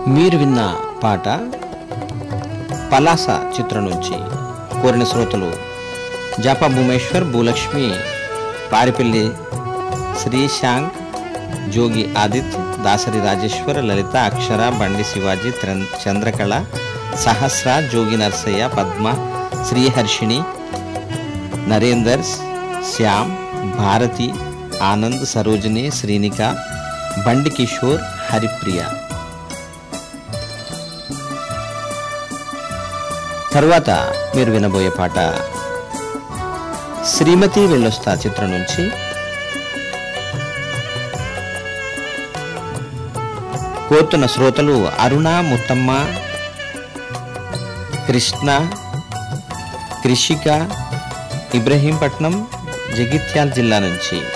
మీరు విన్న పాట పలాస చిత్రం నుంచి కోరిన శ్రోతలు జాపా భూమేశ్వర్ భూలక్ష్మి పారిపల్లి శ్రీశాంక్ జోగి ఆదిత్ దాసరి రాజేశ్వర్ లలిత అక్షర బండి శివాజీ త్రన్- చంద్రకళ సహస్ర జోగి నర్సయ్య పద్మ శ్రీహర్షిణి నరేందర్ శ్యామ్ భారతి ఆనంద్ సరోజిని శ్రీనిక బండి కిషోర్ హరిప్రియ తర్వాత మీరు వినబోయే పాట శ్రీమతి వెళ్ళొస్తా చిత్రం నుంచి కోరుతున్న శ్రోతలు అరుణ ముత్తమ్మ కృష్ణ కృషిక ఇబ్రహీంపట్నం జగిత్యాల జిల్లా నుంచి